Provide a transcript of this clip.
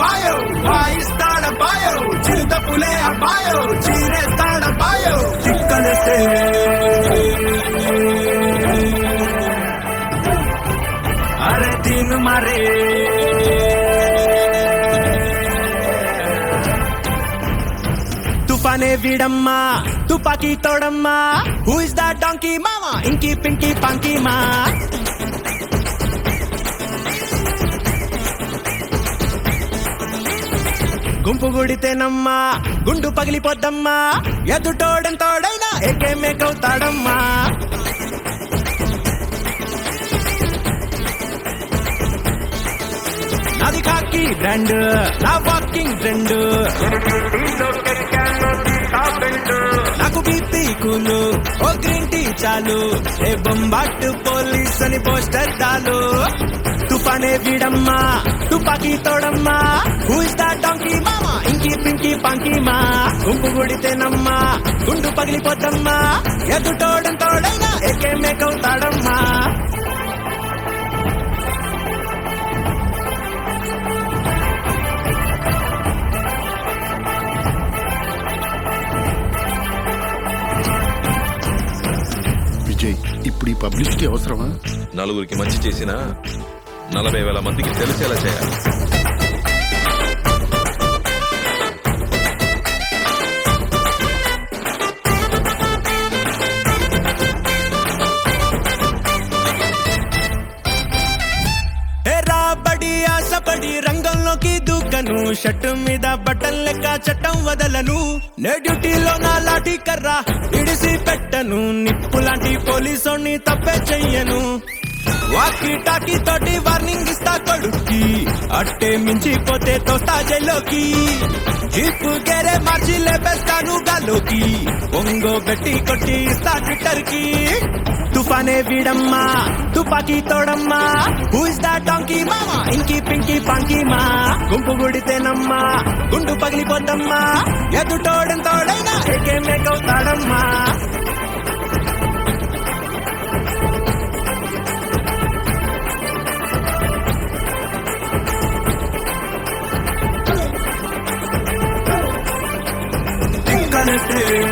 బాయో వాయిస్తాడ బాయో చిరుత పులే అబ్బాయో చీరేస్తాడ బాయో చిక్కలేస్తే అరే తిను మరే తుఫానే వీడమ్మా తుపాకీ తోడమ్మా హూ ఇస్ ద డాంకీ మామా ఇంకీ పింకీ పంకీ మా గుంపు గుడితేనమ్మా గుండు పగిలిపోద్దమ్మా ఎదుటోడంతోడైనా ఏకేమేకవుతాడమ్మా నాది కాకి బ్రాండ్ నా వాకింగ్ ట్రెండ్ నాకు బీపీ కూలు ఓ గ్రీన్ టీ చాలు ఏ బొంబాట్ పోలీస్ అని పోస్టర్ చాలు తుఫానే వీడమ్మా తుపాకీ తోడమ్మా హూ ఇస్ ద డాంకీ మామా ఇంకీ పింకీ పంకీ మా గుంపు గుడితేనమ్మా గుండు పగిలిపోద్దమ్మా ఎదుటోడం తోడైనా ఏకేమేకవుతాడమ్మా విజయ్ ఇప్పుడు ఈ పబ్లిసిటీ అవసరమా నలుగురికి మంచి చేసినా నలభై వేల మందికి తెలిసేలా చేయాలి ఏ రాబడి ఆశపడి రంగంలోకి దూకను షట్టు మీద బట్టన్ లెక్క చట్టం వదలను నే డ్యూటీలో నా లాఠీ కర్ర ఇడిసి పెట్టను నిప్పు లాంటి పోలీసోని తప్పే చెయ్యను వాకి టాకీ తోటి వార్నింగ్ ఇస్తా కొడుక్కి అట్టే మించిపోతే తోస్తా జైల్లోకి జీపు గేరే మార్చి లేపేస్తాను గాలోకి ఒంగో పెట్టి కొట్టి ఇస్తా ట్విట్టర్ కి తుఫానే వీడమ్మా తుపాకీ తోడమ్మా హూ ఇస్ ద డాంకీ మామా ఇంకీ పింకీ పాంకీ మా గుంపు గుడితేనమ్మా గుండు పగిలిపోద్దమ్మా ఎదుటోడం తోడైనా ఏకేమేకవుతాడమ్మా తిక్కలేస్తే